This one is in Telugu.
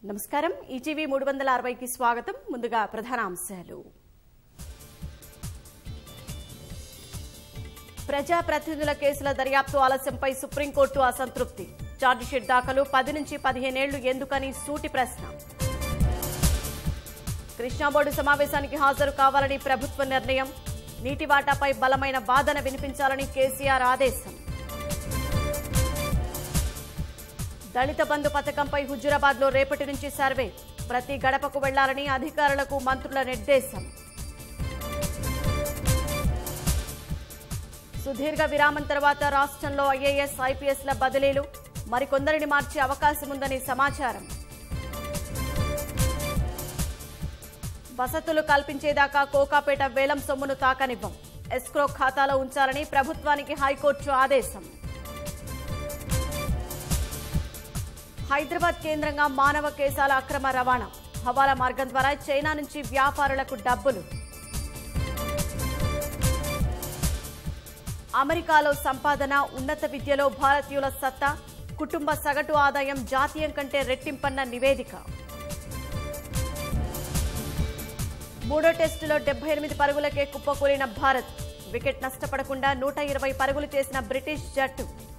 నమస్కారం ఈటీవీ మూడు వందల అరవైకి స్వాగతం ముందుగా ప్రధాన అంశాలు ప్రజాప్రతినిధుల కేసుల దర్యాప్తు ఆలస్యంపై సుప్రీంకోర్టు అసంతృప్తి ఛార్జిషీట్ దాఖలు పది నుంచి పదిహేనేళ్లు ఎందుకని సూటి ప్రశ్న కృష్ణా బోర్డు సమావేశానికి హాజరు కావాలని ప్రభుత్వ నిర్ణయం నీటి వాటాపై బలమైన వాదన వినిపించాలని కేసీఆర్ ఆదేశం దళిత బంధు పథకంపై హుజురాబాద్ లో రేపటి నుంచి సర్వే ప్రతి గడపకు వెళ్లాలని అధికారులకు మంత్రుల నిర్దేశం సుదీర్ఘ విరామం తర్వాత రాష్ట్రంలో ఐఏఎస్ ఐపీఎస్ల బదిలీలు మరికొందరిని మార్చే అవకాశం ఉందని సమాచారం వసతులు కల్పించేదాకా కోకాపేట వేలం సొమ్మును తాకనివ్వం ఎస్క్రో ఖాతాలో ఉంచాలని ప్రభుత్వానికి హైకోర్టు ఆదేశం హైదరాబాద్ కేంద్రంగా మానవ కేశాల అక్రమ రవాణా హవాలా మార్గం ద్వారా చైనా నుంచి వ్యాపారులకు డబ్బులు అమెరికాలో సంపాదన ఉన్నత విద్యలో భారతీయుల సత్తా కుటుంబ సగటు ఆదాయం జాతీయం కంటే రెట్టింపన్న నివేదిక మూడో టెస్టులో డెబ్బై ఎనిమిది పరుగులకే కుప్పకూలిన భారత్ వికెట్ నష్టపడకుండా నూట ఇరవై పరుగులు చేసిన బ్రిటిష్ జట్టు